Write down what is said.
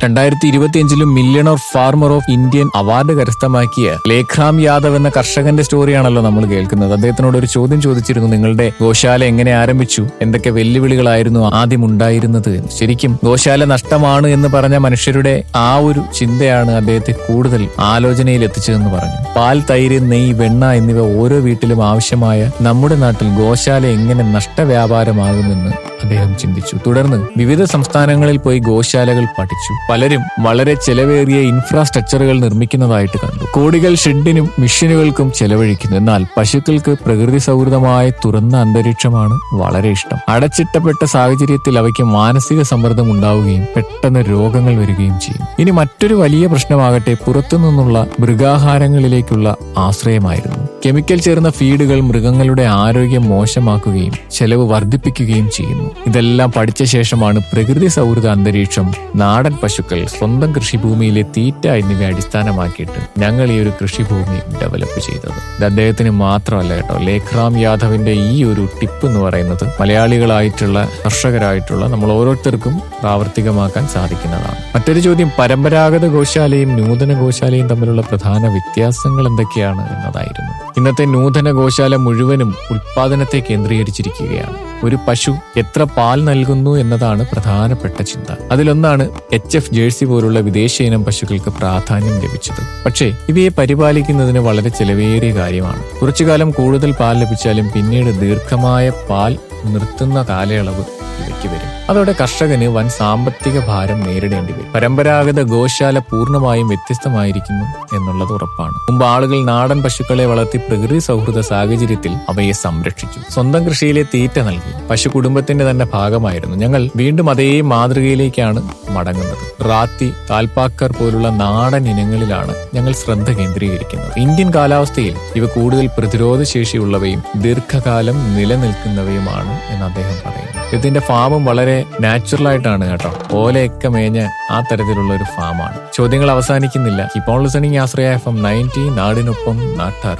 രണ്ടായിരത്തി ഇരുപത്തിയഞ്ചിലും millionaire farmer of Indian award കരസ്ഥമാക്കിയ ലേഖ്രാം യാദവ് എന്ന കർഷകന്റെ സ്റ്റോറിയാണല്ലോ നമ്മൾ കേൾക്കുന്നത് അദ്ദേഹത്തിനോട് ഒരു ചോദ്യം ചോദിച്ചിരുന്നു നിങ്ങളുടെ ഗോശാല എങ്ങനെ ആരംഭിച്ചു എന്തൊക്കെ വെല്ലുവിളികളായിരുന്നു ആദ്യം ഉണ്ടായിരുന്നത് എന്ന്. ശരിക്കും ഗോശാല നഷ്ടമാണ് എന്ന് പറഞ്ഞ മനുഷ്യരുടെ ആ ഒരു ചിന്തയാണ് അദ്ദേഹത്തെ കൂടുതൽ ആലോചനയിൽ എത്തിച്ചതെന്ന് പറഞ്ഞു പാൽ തൈര് നെയ് വെണ്ണ എന്നിവ ഓരോ വീട്ടിലും ആവശ്യമായ നമ്മുടെ നാട്ടിൽ ഗോശാല എങ്ങനെ നഷ്ടവ്യാപാരമാകുമെന്ന് അദ്ദേഹം ചിന്തിച്ചു തുടർന്ന് വിവിധ സംസ്ഥാനങ്ങളിൽ പോയി ഗോശാലകൾ പഠിച്ചു പലരും വളരെ ചെലവേറിയ ഇൻഫ്രാസ്ട്രക്ചറുകൾ നിർമ്മിക്കുന്നതായിട്ട് കണ്ടു കോടികൾ ഷെഡിനും മിഷനുകൾക്കും ചെലവഴിക്കുന്നു എന്നാൽ പശുക്കൾക്ക് പ്രകൃതി സൗഹൃദമായ തുറന്ന അന്തരീക്ഷമാണ് വളരെ ഇഷ്ടം അടച്ചിട്ടപ്പെട്ട സാഹചര്യത്തിൽ അവയ്ക്ക് മാനസിക സമ്മർദ്ദം ഉണ്ടാവുകയും പെട്ടെന്ന് രോഗങ്ങൾ വരികയും ചെയ്യും ഇനി മറ്റൊരു വലിയ പ്രശ്നമാകട്ടെ പുറത്തുനിന്നുള്ള മൃഗാഹാരങ്ങളിലേക്കുള്ള ആശ്രയമായിരുന്നു കെമിക്കൽ ചേർന്ന ഫീഡുകൾ മൃഗങ്ങളുടെ ആരോഗ്യം മോശമാക്കുകയും ചെലവ് വർദ്ധിപ്പിക്കുകയും ചെയ്യുന്നു ഇതെല്ലാം പഠിച്ച ശേഷമാണ് പ്രകൃതി സൗഹൃദ അന്തരീക്ഷം നാടൻ പശുക്കൾ സ്വന്തം കൃഷിഭൂമിയിലെ തീറ്റ എന്നിവ അടിസ്ഥാനമാക്കിയിട്ട് ഞങ്ങൾ ഈ ഒരു കൃഷിഭൂമി ഡെവലപ്പ് ചെയ്തത് ഇത് അദ്ദേഹത്തിന് മാത്രമല്ല കേട്ടോ ലേഖ്റാം യാദവിന്റെ ഈ ഒരു ടിപ്പ് എന്ന് പറയുന്നത് മലയാളികളായിട്ടുള്ള കർഷകരായിട്ടുള്ള നമ്മൾ ഓരോരുത്തർക്കും പ്രാവർത്തികമാക്കാൻ സാധിക്കുന്നതാണ് മറ്റൊരു ചോദ്യം പരമ്പരാഗത ഗോശാലയും നൂതന ഗോശാലയും തമ്മിലുള്ള പ്രധാന വ്യത്യാസങ്ങൾ എന്തൊക്കെയാണ് എന്നതായിരുന്നു ഇന്നത്തെ നൂതന ഗോശാല മുഴുവനും ഉൽപാദനത്തെ കേന്ദ്രീകരിച്ചിരിക്കുകയാണ് ഒരു പശു എത്ര പാൽ നൽകുന്നു എന്നതാണ് പ്രധാനപ്പെട്ട ചിന്ത അതിലൊന്നാണ് എച്ച് എഫ് ജേഴ്സി പോലുള്ള വിദേശ ഇനം പശുക്കൾക്ക് പ്രാധാന്യം ലഭിച്ചത് പക്ഷേ ഇവയെ പരിപാലിക്കുന്നതിന് വളരെ ചെലവേറിയ കാര്യമാണ് കുറച്ചു കാലം കൂടുതൽ പാൽ ലഭിച്ചാലും പിന്നീട് ദീർഘമായ പാൽ നിർത്തുന്ന കാലയളവ് ഇവയ്ക്ക് വരും അതോടെ കർഷകന് വൻ സാമ്പത്തിക ഭാരം നേരിടേണ്ടി വരും പരമ്പരാഗത ഗോശാല പൂർണ്ണമായും വ്യത്യസ്തമായിരിക്കുന്നു എന്നുള്ളത് ഉറപ്പാണ് മുമ്പ് ആളുകൾ നാടൻ പശുക്കളെ വളർത്തി പ്രകൃതി സൗഹൃദ സാഹചര്യത്തിൽ അവയെ സംരക്ഷിച്ചു സ്വന്തം കൃഷിയിലെ തീറ്റ നൽകി പശു കുടുംബത്തിന്റെ തന്നെ ഭാഗമായിരുന്നു ഞങ്ങൾ വീണ്ടും അതേ മാതൃകയിലേക്കാണ് മടങ്ങുന്നത് റാത്തി താൽപ്പാക്കർ പോലുള്ള നാടൻ ഇനങ്ങളിലാണ് ഞങ്ങൾ ശ്രദ്ധ കേന്ദ്രീകരിക്കുന്നത് ഇന്ത്യൻ കാലാവസ്ഥയിൽ ഇവ കൂടുതൽ പ്രതിരോധ ശേഷിയുള്ളവയും ദീർഘകാലം നിലനിൽക്കുന്നവയുമാണ് എന്ന് അദ്ദേഹം പറയുന്നു ഇതിന്റെ ഫാമും വളരെ നാച്ചുറൽ ആയിട്ടാണ് കേട്ടോ ഓലയൊക്കെ മേഞ്ഞ ആ തരത്തിലുള്ള ഒരു ഫാമാണ് ചോദ്യങ്ങൾ അവസാനിക്കുന്നില്ല ഇപ്പോൾ listening Ashraya F M ninety നാടിനൊപ്പം നാട്ടാർ